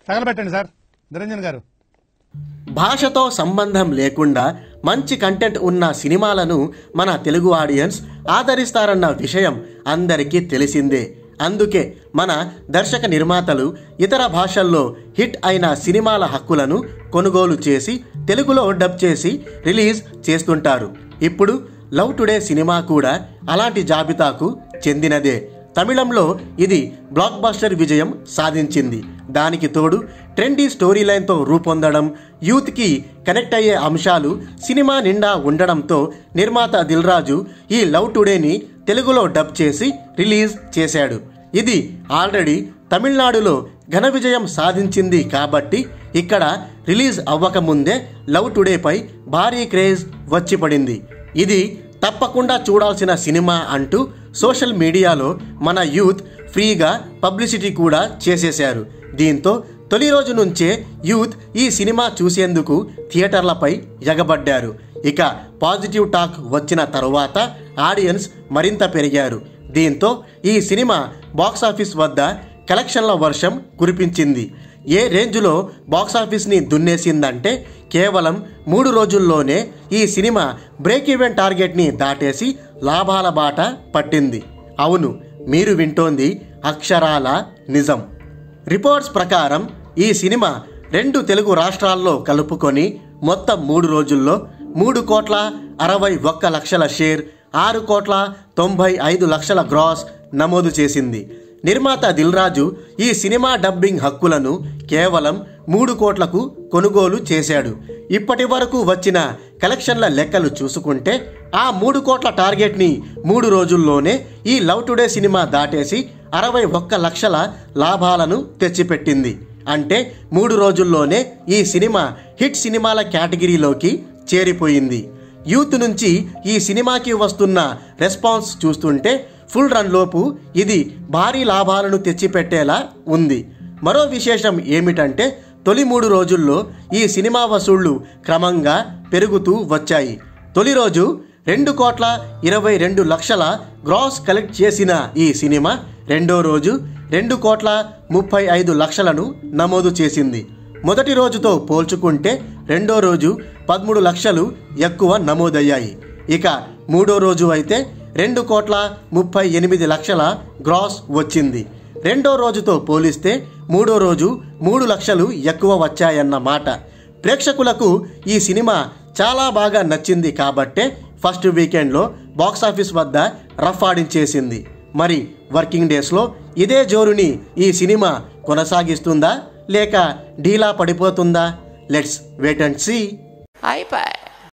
తగలబెట్టండి sir Niranjan గారు భాషతో సంబంధం లేకుండా మంచి కంటెంట్ ఉన్న సినిమాలను మన తెలుగు ఆడియన్స్ ఆదరిస్తారన్న విషయం అందరికీ తెలిసిందే అందుకే మన దర్శక నిర్మాతలు ఇతర భాషల్లో హిట్ అయిన సినిమాల హక్కులను కొనుగోలు చేసి తెలుగులో డబ్ చేసి రిలీజ్ చేస్తుంటారు ఇప్పుడు లవ్ టుడే సినిమా కూడా అలాంటి జాబితాకు చెందినదే తమిళంలో ఇది బ్లాక్ బస్టర్ విజయం సాధించింది దానికి తోడు ట్రెండీ స్టోరీ లైన్తో రూపొందడం యూత్కి కనెక్ట్ అయ్యే అంశాలు సినిమా నిండా ఉండడంతో నిర్మాత దిల్రాజు ఈ లవ్ టుడేని తెలుగులో డబ్ చేసి రిలీజ్ చేశాడు ఇది ఆల్రెడీ తమిళనాడులో ఘన విజయం సాధించింది కాబట్టి ఇక్కడ రిలీజ్ అవ్వకముందే లవ్ టుడేపై భారీ క్రేజ్ వచ్చి పడింది ఇది తప్పకుండా చూడాల్సిన సినిమా అంటూ సోషల్ మీడియాలో మన యూత్ ఫ్రీగా పబ్లిసిటీ కూడా చేసేశారు దీంతో తొలి రోజు నుంచే యూత్ ఈ సినిమా చూసేందుకు థియేటర్లపై ఎగబడ్డారు ఇక పాజిటివ్ టాక్ వచ్చిన తరువాత ఆడియన్స్ మరింత పెరిగారు దీంతో ఈ సినిమా బాక్సాఫీస్ వద్ద కలెక్షన్ల వర్షం కురిపించింది ఏ రేంజ్లో బాక్సాఫీస్ని దున్నేసిందంటే కేవలం మూడు రోజుల్లోనే ఈ సినిమా బ్రేక్ ఈవెన్ టార్గెట్ని దాటేసి లాభాల బాట పట్టింది అవును మీరు వింటోంది అక్షరాల నిజం రిపోర్ట్స్ ప్రకారం ఈ సినిమా రెండు తెలుగు రాష్ట్రాల్లో కలుపుకొని మొత్తం మూడు రోజుల్లో మూడు కోట్ల అరవై ఒక్క లక్షల షేర్ ఆరు కోట్ల తొంభై ఐదు లక్షల గ్రాస్ నమోదు చేసింది నిర్మాత దిల్రాజు ఈ సినిమా డబ్బింగ్ హక్కులను కేవలం మూడు కోట్లకు కొనుగోలు చేశాడు ఇప్పటి వరకు వచ్చిన కలెక్షన్ల లెక్కలు చూసుకుంటే ఆ మూడు కోట్ల టార్గెట్ని మూడు రోజుల్లోనే ఈ లవ్ టుడే సినిమా దాటేసి అరవై ఒక్క లక్షల లాభాలను తెచ్చిపెట్టింది అంటే మూడు రోజుల్లోనే ఈ సినిమా హిట్ సినిమాల కేటగిరీలోకి చేరిపోయింది యూత్ నుంచి ఈ సినిమాకి వస్తున్న రెస్పాన్స్ చూస్తుంటే ఫుల్ రన్ లోపు ఇది భారీ లాభాలను తెచ్చిపెట్టేలా ఉంది మరో విశేషం ఏమిటంటే తొలి మూడు రోజుల్లో ఈ సినిమా వసూళ్లు క్రమంగా పెరుగుతూ వచ్చాయి తొలి రోజు రెండు కోట్ల ఇరవై రెండు లక్షల గ్రాస్ కలెక్ట్ చేసిన ఈ సినిమా రెండో రోజు రెండు కోట్ల ముప్పై ఐదు లక్షలను నమోదు చేసింది మొదటి రోజుతో పోల్చుకుంటే రెండో రోజు పదమూడు లక్షలు ఎక్కువ నమోదయ్యాయి ఇక మూడో రోజు అయితే రెండు కోట్ల ముప్పై ఎనిమిది లక్షల గ్రాస్ వచ్చింది రెండో రోజుతో పోలిస్తే మూడో రోజు మూడు లక్షలు ఎక్కువ వచ్చాయన్న మాట ప్రేక్షకులకు ఈ సినిమా చాలా బాగా నచ్చింది కాబట్టే ఫస్ట్ వీకెండ్లో బాక్సాఫీస్ వద్ద రఫ్ ఆడించేసింది మరి వర్కింగ్ డేస్లో ఇదే జోరుని ఈ సినిమా కొనసాగిస్తుందా లేక ఢీలా పడిపోతుందా let's wait and see iPad.